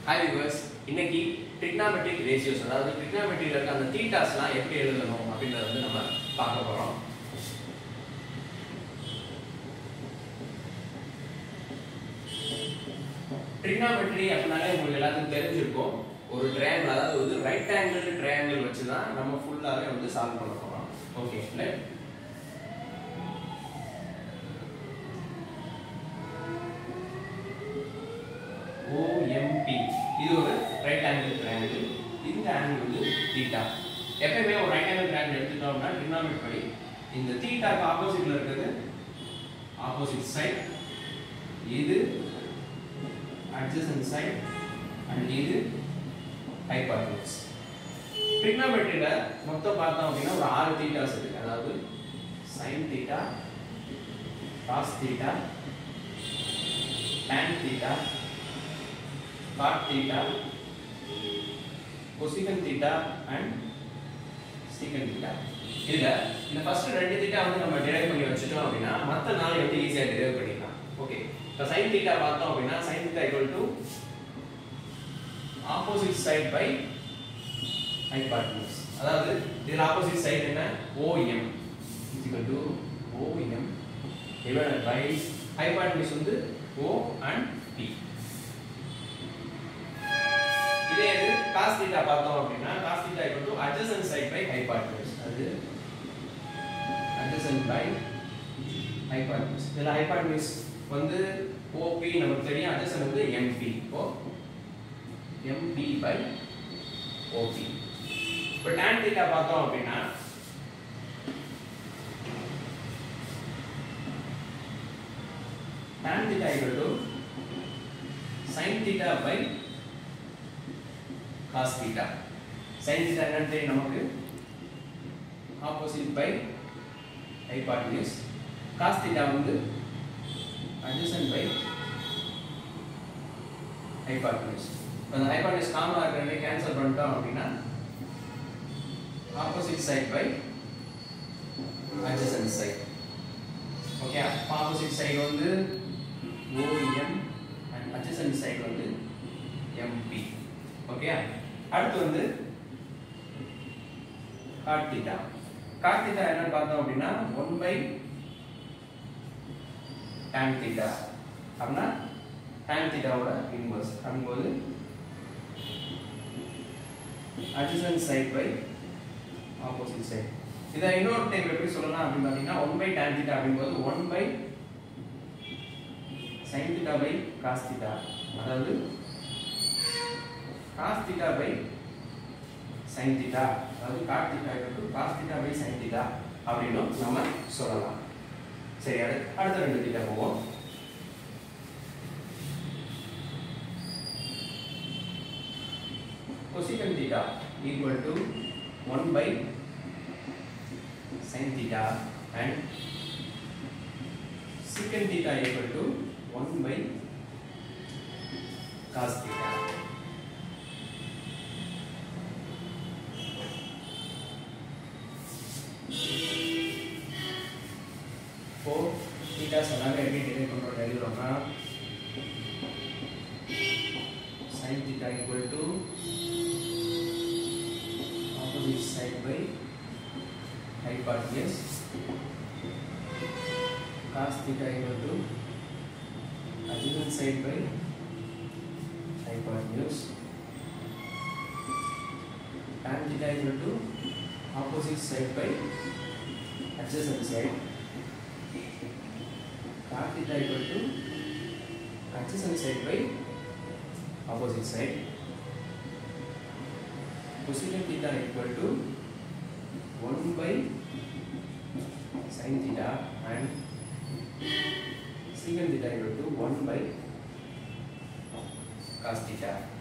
Hi viewers இன்னைக்கு trigonometric ratios அதாவது ட்ரிக்னாமெட்ரியில் இருக்க அந்த தீட்டாஸ்லாம் எப்படி எழுதணும் அப்படின்றத வந்து நம்ம பார்க்க போகிறோம் ட்ரிக்னாமெட்ரி அப்படின்னாலே உங்களுக்கு எல்லாத்துக்கும் தெரிஞ்சிருக்கும் ஒரு ட்ரையாங்கிள் அதாவது வந்து ரைட் ஆங்கிள் ட்ரையாங்கிள் வச்சு தான் நம்ம ஃபுல்லாகவே வந்து சால்வ் பண்ண போகிறோம் ஓகே ரைட் ஓஎம்பி இது ஒரு ரைட் ஆங்கிள் ட்ரையாங்கிள் இந்த ஆங்கிள் வந்து தீட்டா எப்பயுமே ஒரு ரைட் ஆங்கிள் ட்ரையாங்கிள் எடுத்துட்டோம்னா ட்ரிக்னாமெட்ரி படி இந்த தீட்டாக்கு ஆப்போசிட்ல இருக்கிறது ஆப்போசிட் சைட் இது adjacent side and இது hypotenuse ட்ரிக்னாமெட்ரியில மொத்தம் பார்த்தோம் அப்படின்னா ஒரு ஆறு தீட்டாஸ் இருக்கு அதாவது sin theta cos theta tan theta cot theta cosecant theta and secant theta இதுல இந்த ஃபர்ஸ்ட் ரெண்டு தீட்டா வந்து நம்ம டிரைவ் பண்ணி வச்சுட்டோம் அப்படின்னா மத்த நாலு வந்து ஈஸியா டிரைவ் பண்ணிக்கலாம் ஓகே இப்போ sin தீட்டா பார்த்தோம் அப்படின்னா sin theta equal to opposite side by hypotenuse அதாவது இதுல ஆப்போசிட் சைடு என்ன OM is equal to OM divided by hypotenuse வந்து O and P இதே இது cos theta பார்த்தோம் அப்படின்னா cos theta equal to adjacent side by hypotenuse அது adjacent by hypotenuse இதுல hypotenuse வந்து OP நமக்கு தெரியும் adjacent வந்து MP இப்போ MP by OP இப்போ tan theta பார்த்தோம் அப்படின்னா tan theta equal to sin theta by cos theta sin theta என்னன்னு தெரியும் நமக்கு opposite by hypotenuse cos theta வந்து adjacent by hypotenuse இப்போ அந்த hypotenuse காமனா இருக்கிறதே கேன்சல் பண்ணிட்டோம் அப்படின்னா opposite side by adjacent side okay opposite side வந்து OM and adjacent side வந்து MP ஓகே அடுத்து வந்து cot theta cot theta என்னன்னு பார்த்தோம் அப்படின்னா 1 by tan theta அப்படின்னா tan theta ஓட இன்வர்ஸ் அப்படிங்கும்போது adjacent side by opposite side இதை இன்னொரு டைப் எப்படி சொல்லலாம் அப்படின்னு பார்த்தீங்கன்னா 1 by tan theta அப்படிங்கும்போது 1 by sin theta by cos theta அதாவது cos theta by sin theta அதாவது cot theta equal to cos theta by sin theta அப்படின்னு நம்ம சொல்லலாம் சரி அடுத்து அடுத்த ரெண்டு தீட்டா போவோம் cosecant theta equal to 1 by sin theta and secant theta equal to 1 by cos theta. இப்போ தீட்டாஸ் எல்லாமே எப்படி டிரைவ் பண்ணுறோம் எழுதுறோம்னா sin theta equal to opposite side by hypotenuse cos theta equal to adjacent side by hypotenuse tan theta equal to opposite side by adjacent side cot theta equal to adjacent side by opposite side cosecant theta equal to 1 by sin theta and secant theta equal to 1 by cos theta